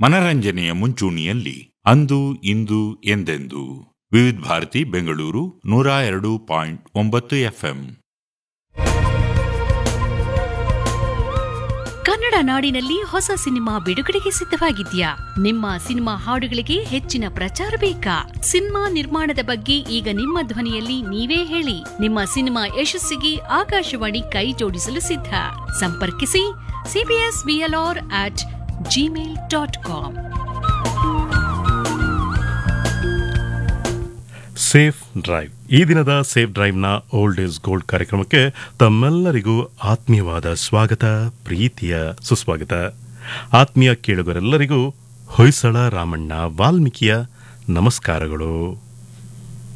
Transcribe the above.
ಮನರಂಜನೆಯ ಮುಂಚೂಣಿಯಲ್ಲಿ ಅಂದು ಇಂದು ಎಂದೆಂದು ವಿವಿಧ ಭಾರತಿ ಬೆಂಗಳೂರು ನೂರ ಎರಡು ಪಾಯಿಂಟ್ ಒಂಬತ್ತು ಎಫ್ಎಂ ಕನ್ನಡ ನಾಡಿನಲ್ಲಿ ಹೊಸ ಸಿನಿಮಾ ಬಿಡುಗಡೆಗೆ ಸಿದ್ಧವಾಗಿದ್ಯಾ ನಿಮ್ಮ ಸಿನಿಮಾ ಹಾಡುಗಳಿಗೆ ಹೆಚ್ಚಿನ ಪ್ರಚಾರ ಬೇಕಾ ಸಿನಿಮಾ ನಿರ್ಮಾಣದ ಬಗ್ಗೆ ಈಗ ನಿಮ್ಮ ಧ್ವನಿಯಲ್ಲಿ ನೀವೇ ಹೇಳಿ ನಿಮ್ಮ ಸಿನಿಮಾ ಯಶಸ್ಸಿಗೆ ಆಕಾಶವಾಣಿ ಕೈ ಜೋಡಿಸಲು ಸಿದ್ಧ ಸಂಪರ್ಕಿಸಿ CBS BLR at gmail dot com safe drive ಈ ದಿನದ ಸೇಫ್ ಡ್ರೈವ್ನ ಓಲ್ಡ್ ಈಸ್ ಗೋಲ್ಡ್ ಕಾರ್ಯಕ್ರಮಕ್ಕೆ ತಮ್ಮೆಲ್ಲರಿಗೂ ಆತ್ಮೀಯವಾದ ಸ್ವಾಗತ ಪ್ರೀತಿಯ ಸುಸ್ವಾಗತ ಆತ್ಮೀಯ ಕೇಳುಗರೆಲ್ಲರಿಗೂ ಹೊಯ್ಸಳ ರಾಮಣ್ಣ ವಾಲ್ಮೀಕಿಯ ನಮಸ್ಕಾರಗಳು